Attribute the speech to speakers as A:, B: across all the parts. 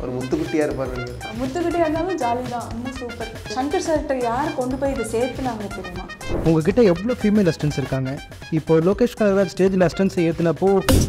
A: ஒரு முத்துக்குட்டியாக இருப்பார் நினைக்கிறேன்
B: முத்துக்கிட்டே இருந்தாலும் ஜாலி தான் இன்னும் சூப்பர் சங்கர் சார்கிட்ட யார் கொண்டு போய் இதை சேர்த்துனாங்க தெரியுமா
C: உங்ககிட்ட எவ்வளோ ஃபீமேல் அஸ்டன்ஸ் இருக்காங்க இப்போ லோகேஷ் கனகராஜ் ஸ்டேஜில் அஸ்டன்ஸ் ஏற்றினப்போ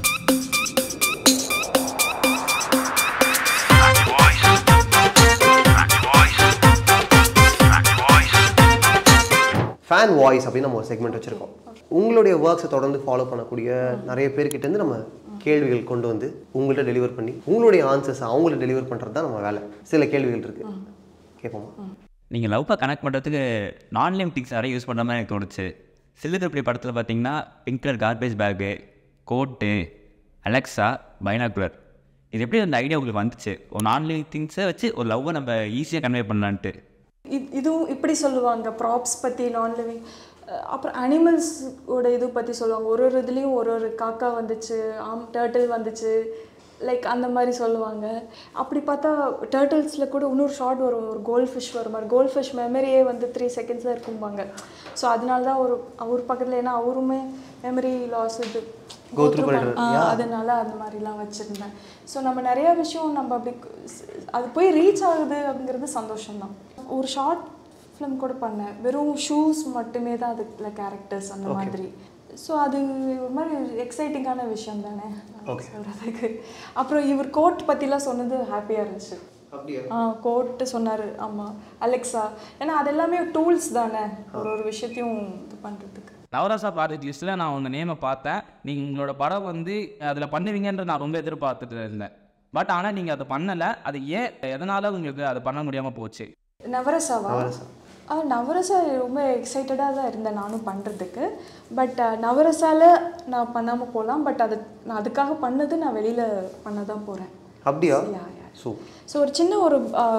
A: ஃபேன் வாய்ஸ் அப்படின்னு நம்ம ஒரு செக்மெண்ட் வச்சுருக்கோம் உங்களுடைய ஒர்க்ஸை தொடர்ந்து ஃபாலோ பண்ணக்கூடிய நிறைய பேர்கிட்டேருந்து நம்ம கேள்விகள் கொண்டு வந்து உங்கள்கிட்ட டெலிவர் பண்ணி உங்களுடைய ஆன்சர்ஸ் அவங்கள்ட்ட டெலிவர் பண்ணுறது தான் நம்ம வேலை சில கேள்விகள் இருக்குது கேட்போமா
D: நீங்கள் லவ்வை கனெக்ட் பண்ணுறதுக்கு நான்லைம் திங்ஸ் நிறைய யூஸ் பண்ணுற மாதிரி எனக்கு தோணுச்சு சில்லுதிருப்பி படத்தில் பார்த்தீங்கன்னா pink colour garbage bag coat Alexa binocular இது எப்படி அந்த ஐடியா உங்களுக்கு வந்துச்சு ஒரு ஆன்லைன் திங்ஸை வச்சு ஒரு லவ்வை நம்ம ஈஸியாக கன்வே பண்ணலான்ட்டு
B: இது இதுவும் இப்படி சொல்லுவாங்க ப்ராப்ஸ் பற்றி நான் லிவிங் அப்புறம் அனிமல்ஸோட இது பற்றி சொல்லுவாங்க ஒரு ஒரு இதுலேயும் ஒரு ஒரு காக்கா வந்துச்சு ஆம் டேர்ட்டில் வந்துச்சு லைக் அந்த மாதிரி சொல்லுவாங்க அப்படி பார்த்தா டேர்ட்டில்ஸில் கூட இன்னொரு ஷார்ட் வரும் ஒரு கோல்ட் ஃபிஷ் வரும் மாதிரி கோல்ட் ஃபிஷ் மெமரியே வந்து த்ரீ செகண்ட்ஸில் இருக்கும்பாங்க ஸோ அதனால தான் ஒரு அவர் பக்கத்தில் ஏன்னா அவருமே மெமரி லாஸ் இது
A: Go through பண்ணிட்டு
B: ஆ, அதனால அந்த மாதிரிலாம் வச்சுருந்தேன் ஸோ நம்ம நிறைய விஷயம் நம்ம அப்படி ஸ்- அது போய் ரீச் ஆகுது அப்படிங்கிறது சந்தோஷம்தான் ஒரு ஷார்ட் ஃபிலிம் கூட பண்ணேன் வெறும் ஷூஸ் மட்டுமே தான் அதுக்குள்ள கேரக்டர்ஸ் அந்த மாதிரி ஸோ அது ஒரு மாதிரி எக்ஸைட்டிங்கான விஷயம் தானே
A: Okay.
B: சொல்கிறதுக்கு அப்புறம் இவர் கோட் பற்றிலாம் சொன்னது ஹாப்பியாக இருந்துச்சு
A: அப்படியா
B: ஆ கோட்டு சொன்னார் ஆமாம் அலெக்ஸா ஏன்னா அது எல்லாமே டூல்ஸ் தானே ஒரு ஒரு விஷயத்தையும் இது பண்ணுறதுக்கு
E: நவராசா ப்ராஜெக்ட் லிஸ்ட்டில் நான் உங்கள் நேமை பார்த்தேன் நீங்கள் உங்களோட படம் வந்து அதில் பண்ணுவீங்கன்ற நான் ரொம்ப எதிர்பார்த்துட்டு இருந்தேன் பட் ஆனால் நீங்கள் அதை பண்ணலை அது ஏன் எதனால் உங்களுக்கு அதை பண்ண முடியாமல் போச்சு
B: நவரசாவா
A: நவரசா.
B: ஆ நவரசா ரொம்ப எக்ஸைட்டடாக தான் இருந்தேன் நானும் பண்ணுறதுக்கு பட் நவரசால நான் பண்ணாமல் போகலாம் பட் அது நான் அதுக்காக பண்ணது நான் வெளியில் பண்ண தான் போகிறேன்
A: அப்படியா
B: யா யா
A: ஸோ
B: ஸோ ஒரு சின்ன ஒரு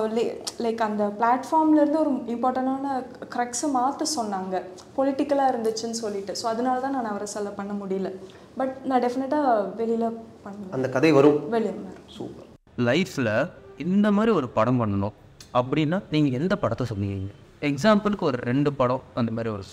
B: லைக் அந்த பிளாட்ஃபார்ம்லேருந்து ஒரு இம்பார்ட்டண்டான க்ரக்ஸை மாற்ற சொன்னாங்க பொலிட்டிக்கலாக இருந்துச்சுன்னு சொல்லிட்டு ஸோ அதனால தான் நான் நவரசால பண்ண முடியல பட் நான் டெஃபினட்டாக வெளியில் பண்ணுவேன்
A: அந்த கதை வரும்
B: வெளியே வரும்
A: சூப்பர்
F: லைஃப்பில் இந்த மாதிரி ஒரு படம் பண்ணணும் அப்படின்னா நீங்கள் எந்த படத்தை சொல்லுவீங்க எக்ஸாம்பிளுக்கு ஒரு ரெண்டு படம் அந்த மாதிரி ஒரு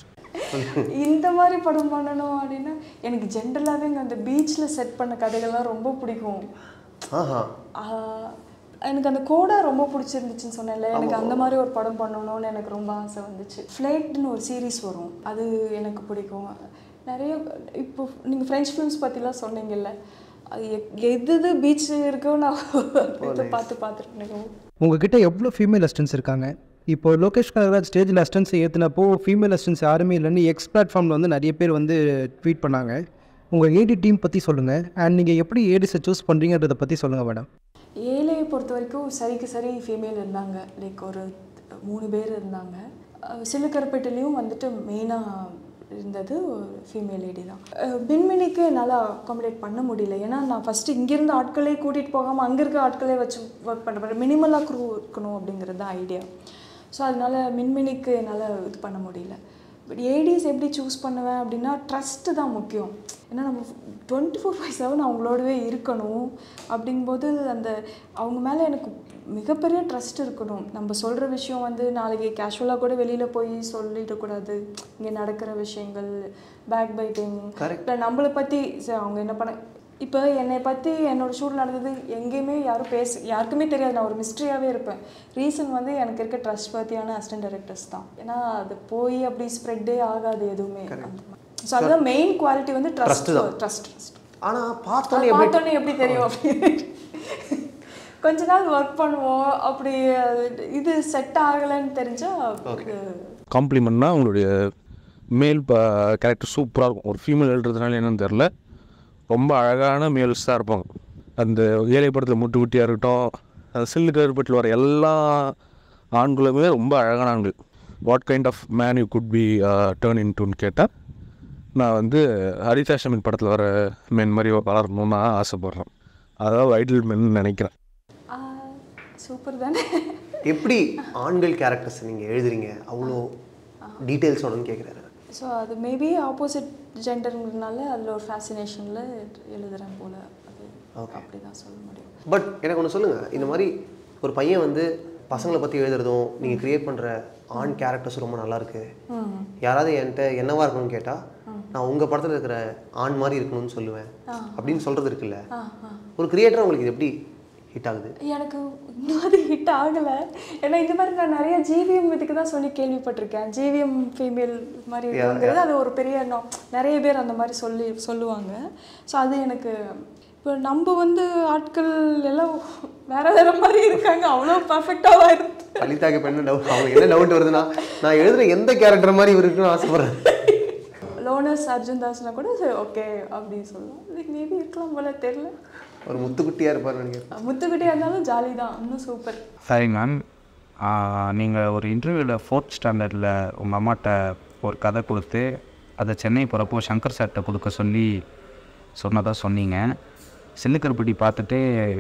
B: இந்த மாதிரி படம் பண்ணணும் அப்படின்னா எனக்கு ஜென்ரலாகவே இங்கே அந்த பீச்சில் செட் பண்ண கதைகள்லாம் ரொம்ப பிடிக்கும்
A: ஆஹா
B: ஆஹ் எனக்கு அந்த கோடா ரொம்ப பிடிச்சிருந்துச்சுன்னு சொன்னேன்ல எனக்கு அந்த மாதிரி ஒரு படம் பண்ணணும்னு எனக்கு ரொம்ப ஆசை வந்துச்சு ஃப்ளைட்னு ஒரு சீரிஸ் வரும் அது எனக்கு பிடிக்கும் நிறைய இப்போ நீங்கள் ஃப்ரெஞ்ச் ஃபிலிம்ஸ் பற்றிலாம் சொன்னீங்கல்ல அது எ- எது எது பீச் இருக்கோ நான் இதை பார்த்து பார்த்துருக்கேன்
C: உங்ககிட்ட எவ்வளோ ஃபீமேல் அஸ்டன்ஸ் இருக்காங்க இப்போ லோகேஷ் கனகராஜ் ஸ்டேஜில் அஸ்டன்ஸ் ஏற்றினப்போ ஃபீமேல் அஸ்டன்ஸ் யாருமே இல்லைன்னு எக்ஸ் பிளாட்ஃபார்மில் வந்து நிறைய பேர் வந்து ட்வீட் பண்ணாங்க உங்கள் ஏடி டீம் பற்றி சொல்லுங்கள் அண்ட் நீங்கள் எப்படி ஏடிஸை சூஸ் பண்ணுறீங்கன்றதை பற்றி சொல்லுங்கள் மேடம்
B: ஏழையை பொறுத்த வரைக்கும் சரிக்கு சரி ஃபீமேல் இருந்தாங்க லைக் ஒரு மூணு பேர் இருந்தாங்க அஹ் சிலுக்கரப்பேட்டிலையும் வந்துட்டு மெயினாக இருந்தது ஒரு ஃபீமேல் லேடி தான் அஹ் மின்மினிக்கு என்னால் அக்காமடேட் பண்ண முடியல ஏன்னா நான் ஃபஸ்ட்டு இங்கேருந்து ஆட்களே கூட்டிகிட்டு போகாமல் அங்கே இருக்க ஆட்களே வச்சு ஒர்க் பண்ணுறேன் மினிமலாக க்ரூ இருக்கணும் அப்படிங்கிறது தான் ஐடியா ஸோ அதனால மின்மினிக்கு என்னால் இது பண்ண முடியல பட் ஏடிஸ் எப்படி சூஸ் பண்ணுவேன் அப்படின்னா ட்ரஸ்ட்டு தான் முக்கியம் ஏன்னா நம்ம டுவெண்ட்டி ஃபோர் ஃபைவ் செவன் அவங்களோடவே இருக்கணும் அப்படிங்கும்போது அந்த அவங்க மேலே எனக்கு மிகப்பெரிய ட்ரஸ்ட் இருக்கணும் நம்ம சொல்கிற விஷயம் வந்து நாளைக்கு கேஷுவலாக கூட வெளியில் போய் சொல்லிடக்கூடாது இங்கே நடக்கிற விஷயங்கள் பேக் பைட்டிங் இல்லை நம்மளை பற்றி அவங்க என்ன பண்ண இப்போ என்னை பற்றி என்னோட ஷூட் நடந்தது எங்கேயுமே யாரும் பேச யாருக்குமே தெரியாது நான் ஒரு மிஸ்ட்ரியாகவே இருப்பேன் ரீசன் வந்து எனக்கு இருக்க ட்ரஸ்ட் பற்றியான அசிஸ்டன்ட் டைரக்டர்ஸ் தான் ஏன்னா அது போய் அப்படி ஸ்ப்ரெட்டே ஆகாது எதுவுமே ஸோ அதுதான் மெயின் குவாலிட்டி வந்து ட்ரஸ்ட் ட்ரஸ்ட் ட்ரஸ்ட்
A: ஆனால் பார்த்தோன்னே எப்படி
B: பார்த்தோன்னே எப்படி தெரியும் அப்படி கொஞ்ச நாள் ஒர்க் பண்ணுவோம் அப்படி அது- இது செட் ஆகலைன்னு தெரிஞ்சா
G: காம்ப்ளிமெண்ட்னா உங்களுடைய மேல் கேரக்டர் சூப்பராக இருக்கும் ஒரு ஃபீமேல் எழுதுறதுனால என்னன்னு தெரில ரொம்ப அழகான மேல்ஸ் தான் இருப்பாங்க அந்த ஏழை படத்தில் முட்டு குட்டியாக இருக்கட்டும் அந்த சில்லு கருப்பட்டில் வர எல்லா ஆண்களுமே ரொம்ப அழகான ஆண்கள் what kind of man you could be turn in டூன்னு கேட்டால் நான் வந்து ஹரிதா ஷமின் படத்தில் வர மென் மாதிரி வளரணும்னு நான் ஆசைப்பட்றேன் அதாவது ஐடல் மென் நினைக்கிறேன்
B: சூப்பர் தானே
A: எப்படி ஆண்கள் கேரக்டர்ஸ் நீங்கள் எழுதுறீங்க அவ்வளோ டீட்டெயில்ஸ் ஒன்று கேட்குறாரு
B: ஸோ அது மேபி ஆப்போசிட் ஜெண்டருங்கிறதுனால அதில் ஒரு ஃபேசினேஷனில் எழுதுறேன் போல் அது அப்படி தான் சொல்ல முடியும்
A: பட் எனக்கு ஒன்று சொல்லுங்கள் இந்த மாதிரி ஒரு பையன் வந்து பசங்களை பற்றி எழுதுறதும் நீங்கள் க்ரியேட் பண்ணுற ஆண் கேரக்டர்ஸ் ரொம்ப நல்லா இருக்கு யாராவது என்கிட்ட என்னவா இருக்கணும்னு கேட்டால் நான் உங்கள் படத்தில் இருக்கிற ஆண் மாதிரி இருக்கணும்னு சொல்லுவேன் அப்படின்னு சொல்கிறது இருக்குல்ல ஒரு கிரியேட்டர் உங்களுக்கு இது எப்படி ஹிட் ஆகுது
B: எனக்கு இன்னும் அது ஹிட் ஆகலை ஏன்னா இந்த மாதிரி நான் நிறைய ஜிவிஎம் இதுக்கு தான் சொல்லி கேள்விப்பட்டிருக்கேன் ஜிவிஎம் ஃபீமேல் மாதிரி இருக்குங்கிறது அது ஒரு பெரிய எண்ணம் நிறைய பேர் அந்த மாதிரி சொல்லி சொல்லுவாங்க ஸோ அது எனக்கு இப்போ நம்ம வந்து ஆட்கள் எல்லாம் வேற வேற மாதிரி இருக்காங்க அவ்வளோ பர்ஃபெக்டாக இருக்கு
A: லலிதாக்கு இப்போ என்ன டவுட் அவங்க என்ன டவுட் வருதுன்னா நான் எழுதுற எந்த கேரக்டர் மாதிரி இவர் இருக்குன்னு ஆசைப்படுறேன்
B: லோனஸ் அர்ஜுன் தாஸ்னா கூட ஓகே அப்படின்னு சொல்லலாம் லைக் மேபி இருக்கலாம் போல தெரில
A: ஒரு முத்துக்குட்டியாக இருப்பார் நினைக்கிறேன்
B: முத்துக்கிட்டே இருந்தாலும் ஜாலி தான் இன்னும் சூப்பர்
H: சரி மேம் நீங்கள் ஒரு இன்டர்வியூவில் ஃபோர்த் ஸ்டாண்டர்டில் உங்கள் அம்மாட்ட ஒரு கதை கொடுத்து அதை சென்னை போகிறப்போ சங்கர் சார்கிட்ட கொடுக்க சொல்லி சொன்னதாக சொன்னீங்க சில்லுக்கருப்பட்டி பார்த்துட்டு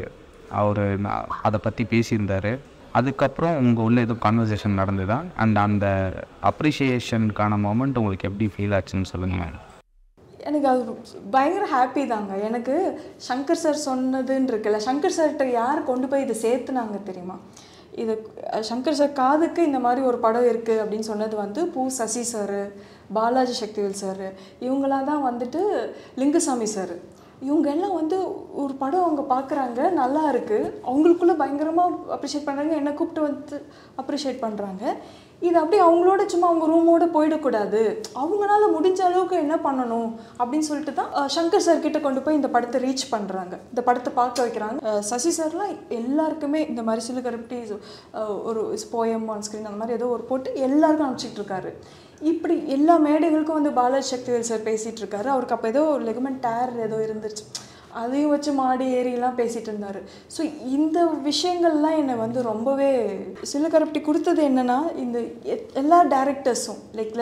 H: அவர் அதை பற்றி பேசியிருந்தார் அதுக்கப்புறம் உங்கள் உள்ள எதுவும் கான்வர்சேஷன் நடந்ததா அண்ட் அந்த அப்ரிஷியேஷனுக்கான மொமெண்ட் உங்களுக்கு எப்படி ஃபீல் ஆச்சுன்னு சொல்லுங்கள் மேம்
B: எனக்கு அது பயங்கர ஹாப்பி தாங்க எனக்கு சங்கர் சார் சொன்னதுன்னு இருக்குல்ல சங்கர் சார்கிட்ட யார் கொண்டு போய் இதை சேர்த்துனாங்க தெரியுமா இது அஹ், சங்கர் சார் காதுக்கு இந்த மாதிரி ஒரு படம் இருக்குது அப்படின்னு சொன்னது வந்து பூ சசி சார் பாலாஜி சக்திவேல் சார் இவங்களாம் தான் வந்துட்டு லிங்குசாமி சார் இவங்க எல்லாம் வந்து ஒரு படம் அவங்க பார்க்குறாங்க நல்லா இருக்குது அவங்களுக்குள்ள பயங்கரமாக அப்ரிஷியேட் பண்ணுறாங்க என்னை கூப்பிட்டு வந்து அப்ரிஷியேட் பண்ணுறாங்க இது அப்படியே அவங்களோட சும்மா அவங்க ரூமோட போயிடக்கூடாது அவங்களால முடிஞ்ச அளவுக்கு என்ன பண்ணணும் அப்படின்னு சொல்லிட்டு தான் அஹ், சங்கர் சார் கிட்ட கொண்டு போய் இந்த படத்தை ரீச் பண்ணுறாங்க இந்த படத்தை பார்க்க வைக்கிறாங்க அஹ், சசி சார்லாம் எல்லாருக்குமே இந்த மாதிரி சில கருப்பட்டி ஒரு போயம் ஆன் ஸ்க்ரீன் அந்த மாதிரி ஏதோ ஒரு போட்டு எல்லாருக்கும் அனுப்பிச்சிட்டு இருக்காரு இப்படி எல்லா மேடைகளுக்கும் வந்து பாலாஜி சக்திவேல் சார் பேசிகிட்டு இருக்காரு அவருக்கு அப்போ ஏதோ ஒரு லெகமெண்ட் டேர் ஏதோ இருந்துருச்சு அதையும் வச்சு மாடி ஏறிலாம் பேசிகிட்டு இருந்தார் ஸோ இந்த விஷயங்கள்லாம் என்னை வந்து ரொம்பவே சிலகரப்பட்டி கொடுத்தது என்னென்னா இந்த எ- எல்லா டேரக்டர்ஸும் லைக்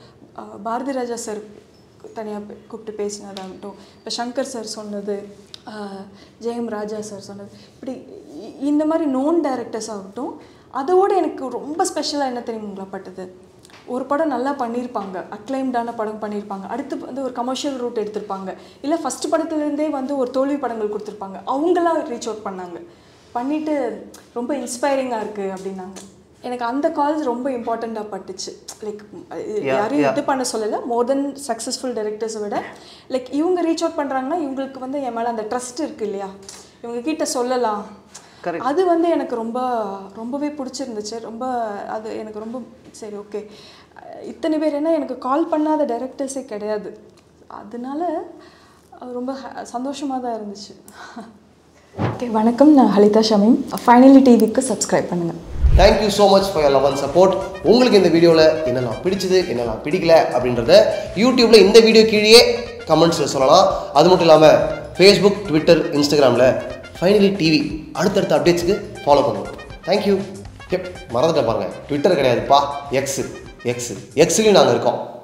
B: பாரதி ராஜா சார் தனியாக கூப்பிட்டு பேசினதாகட்டும் இப்போ சங்கர் சார் சொன்னது ஆஹ், ஜெயம் ராஜா சார் சொன்னது இப்படி இ- இந்த மாதிரி நோன் டேரக்டர்ஸ் ஆகட்டும் அதோட எனக்கு ரொம்ப ஸ்பெஷலாக என்ன தெரியுங்களா பட்டது ஒரு படம் நல்லா பண்ணியிருப்பாங்க அக்ளைம்டான படம் பண்ணியிருப்பாங்க அடுத்து வந்து ஒரு கமர்ஷியல் ரூட் எடுத்திருப்பாங்க இல்லை ஃபஸ்ட் படத்துலேருந்தே வந்து ஒரு தோல்வி படங்கள் கொடுத்துருப்பாங்க அவங்களாம் ரீச் அவுட் பண்ணாங்க பண்ணிட்டு ரொம்ப இன்ஸ்பைரிங்காக இருக்குது அப்படின்னாங்க எனக்கு அந்த கால்ஸ் ரொம்ப இம்பார்ட்டண்ட்டாக பட்டுச்சு லைக் யாரையும் இது பண்ண சொல்லலை மோர் தென் சக்ஸஸ்ஃபுல் டைரக்டர்ஸை விட லைக் இவங்க ரீச் அவுட் பண்ணுறாங்கன்னா இவங்களுக்கு வந்து என் மேலே அந்த ட்ரஸ்ட் இருக்கு இல்லையா இவங்க கிட்ட சொல்லலாம் அது வந்து எனக்கு ரொம்ப ரொம்பவே பிடிச்சிருந்துச்சு ரொம்ப அது எனக்கு ரொம்ப சரி ஓகே இத்தனை பேர் என்ன எனக்கு கால் பண்ணாத டைரக்டர்ஸே கிடையாது அதனால அது ரொம்ப சந்தோஷமாக தான் இருந்துச்சு ஓகே வணக்கம் நான் ஹலிதா ஷமீம் ஃபைனலி டிவிக்கு சப்ஸ்கிரைப் பண்ணுங்கள்
A: thank you so much for love and support உங்களுக்கு இந்த வீடியோவில் என்னெல்லாம் பிடிச்சது என்னெல்லாம் பிடிக்கல அப்படின்றத யூடியூப்பில் இந்த வீடியோ கீழே கமெண்ட்ஸில் சொல்லலாம் அது மட்டும் இல்லாமல் ஃபேஸ்புக் ட்விட்டர் இன்ஸ்டாகிராமில் ஃபைனலி டிவி அடுத்தடுத்த அப்டேட்ஸ்க்கு ஃபாலோ பண்ணுவோம் தேங்க்யூ மறந்துட்டேன் பாருங்கள் ட்விட்டர் கிடையாதுப்பா எக்ஸு எக்ஸு எக்ஸ்லேயும் நாங்கள் இருக்கோம்